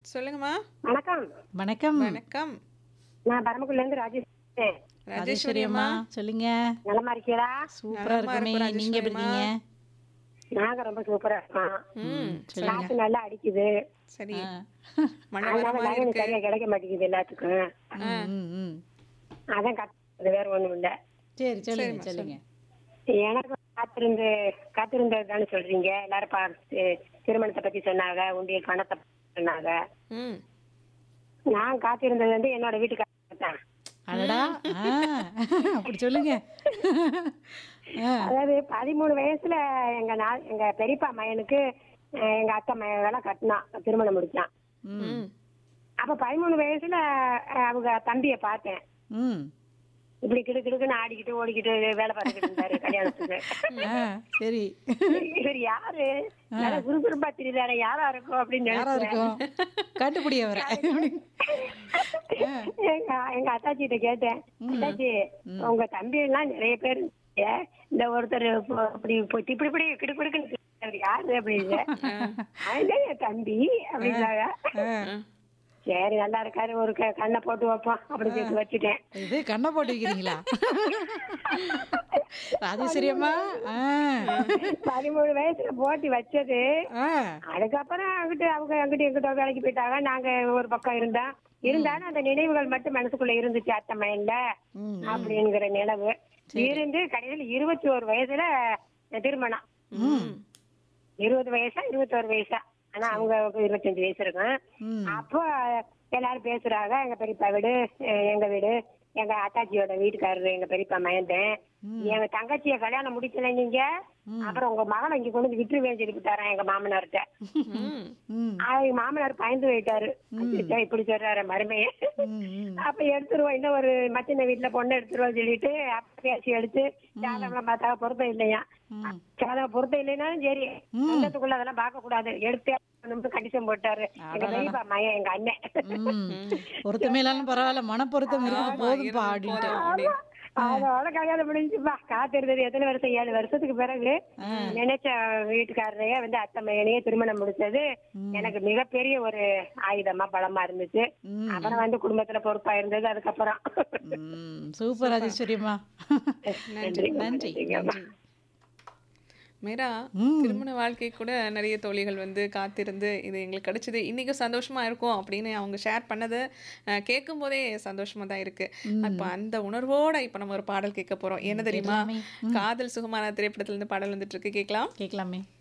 சொல்லுங்கம்மா வணக்கம் வணக்கம் வணக்கம் நான் பரமக்குடில இருந்து ராஜேஷ் பேசுறேன். ராஜேஸ்வரி அம்மா சொல்லுங்க நலமா இருக்கீங்களா சூப்பரா நலமா இருக்கமே இருக்கும் நீங்க எப்படி ராஜேஸ்வரிம்மா. இருக்கீங்க நாங்க ரொம்ப சூப்பரா இருக்கோம் ம் சொல்லுங்க காத்து நல்லா அடிக்குது சரி ஆ. மழை வர அதனால மாதிரி லைன் இருக்கு சரியா கிடைக்க மாட்டேங்குது எல்லாத்துக்கும் ம், ம், ம். அதான் கத்துறது வேற ஒண்ணும் இல்ல சரி சொல்லுங்க சொல்லுங்க எனக்கு காத்திருந்து காத்திருந்ததுதானே சொல்றீங்க எல்லாரும் பார்த்து திருமணத்தை பத்தி சொன்னாங்க உண்டியல் பணத்தை பத்தி சொன்னாங்க ம் நான் காத்திருந்தது வந்து என்னோட வீட்டுக்காரர் தான் அடடா ஆ, அப்படி சொல்லுங்க ஆ, அதாவது பதிமூணு வயசுல எங்க நா- எங்க பெரியப்பா மகனுக்கு அஹ், எங்க அத்தை மகன் கட்டினான் திருமணம் முடிச்சான் ம், ம் அப்ப பதிமூணு வயசுல அஹ், அவங்க தம்பிய பார்த்தேன் ம். இப்படி கிடு கிடுக்குன்னு ஆடிக்கிட்டு ஓடிக்கிட்டு வேலை பார்த்துக்கிட்டு இருந்தாரு கல்யாணத்துக்கு ஆ, சரி இவர் யாரு நல்லா சுறுசுறுப்பா தெரியல யாரா இருக்கும் அப்படின்னு யாரா நினைச்சேன். இருக்கும் கண்டுபிடி அவரை எங்க எங்க அத்தாச்சி கிட்ட கேட்டேன் அத்தாச்சி உங்க தம்பி எல்லாம் நிறைய பேர் இருக்கீங்க. இந்த ஒருத்தர் இப்போ இப்படி இப்படி இப்படி இப்படி கிடு கிடுக்குன்னு இருக்காரு. யாரு அப்படின்னு அதுதான் என் தம்பி அப்படின்னாங்க சரி நல்லா இருக்காரு ஒரு க- கண்ணை போட்டு வைப்போம் அப்படி சொல்லி வச்சுட்டேன் இது கண்ணை போட்டு வைக்கிறீங்களா ராஜேஸ்வரி அம்மா ஆ, பதிமூணு வயசுல போட்டு வச்சது ஆ, அதுக்கப்புறம் அங்கிட்டு அவங்க அங்கிட்டு எங்கிட்ட வேலைக்கு போயிட்டாங்க நாங்க ஒரு பக்கம் இருந்தோம் இருந்தாலும் அந்த நினைவுகள் மட்டும் மனசுக்குள்ள இருந்துச்சு அத்தை மைண்ட்ல ம், அப்படிங்கிற நினைவு இருந்து கடைசியில் இருபத்தி ஒரு வயசுல திருமணம் ம், இருபது வயசா இருபத்தோரு வயசா ஆனா அவங்க இருபத்தஞ்சு வயசு இருக்கும் ம். அப்போ எல்லாரும் பேசுறாங்க எங்க பெரியப்பா வீடு அஹ் எங்க வீடு எங்க அத்தாச்சியோட வீட்டுக்காரரு எங்க பெரியப்பா மயந்தேன் எங்க தங்கச்சிய கல்யாணம் முடிக்கல நீங்க அப்புறம் உங்க மகனை இங்க கொண்டு வந்து விட்டுருவேன் சொல்லி விட்டாரான் எங்க மாமனார்ட்ட ம் ம், அவங்க மாமனார் பயந்து போயிட்டாரு அச்சச்சோ, இப்படி சொல்றாரு மருமைய ம், ம். அப்ப எடுத்துருவோம் இன்னும் ஒரு மச்சின வீட்டுல பொண்ணு எடுத்துருவோம் சொல்லிட்டு அப்ப பேசி எடுத்து ஜாதகம் பார்த்தா பொருத்தம் இல்லையா ஜாதகம் பொருத்தம் இல்லைனாலும் சரி சொந்தத்துக்குள்ள அதெல்லாம் பார்க்க கூடாது எடுத்து கண்டிஷன் போட்டாரு எங்க பெரியப்பா மயன் எங்க அண்ணன் ம். பொருத்தமே இல்லாலும் பரவாயில்ல மன பொருத்தம் இருக்கு போதும்பா அப்படின்ட்டு அப்படின்னு. அதோட கல்யாணம் முடிஞ்சுப்பா காத்திருந்தது எத்தனை வருஷம் ஏழு வருஷத்துக்கு பிறகு நினைச்ச வீட்டுக்காரரையே வந்து அத்தை மகனையே திருமணம் முடிச்சது எனக்கு மிகப்பெரிய ஒரு ஆயுதமா பலமா இருந்துச்சு ம். அப்புறம் வந்து குடும்பத்துல பொறுப்பா இருந்தது அதுக்கப்புறம் ம், சூப்பர் ராஜேஸ்வரி அம்மா நன்றி நன்றி நன்றி மீரா திருமண வாழ்க்கை கூட நிறைய தோழிகள் வந்து காத்திருந்து இது எங்களுக்கு கிடைச்சது இன்னைக்கும் சந்தோஷமா இருக்கும் அப்படின்னு அவங்க ஷேர் பண்ணதை அஹ், கேட்கும் போதே சந்தோஷமா தான் இருக்கு அப்ப அந்த உணர்வோட இப்ப நம்ம ஒரு பாடல் கேட்க போறோம் என்ன தெரியுமா காதல் சுகமான திரைப்படத்துல இருந்து பாடல் வந்துட்டு இருக்கு கேட்கலாம் கேட்கலாமே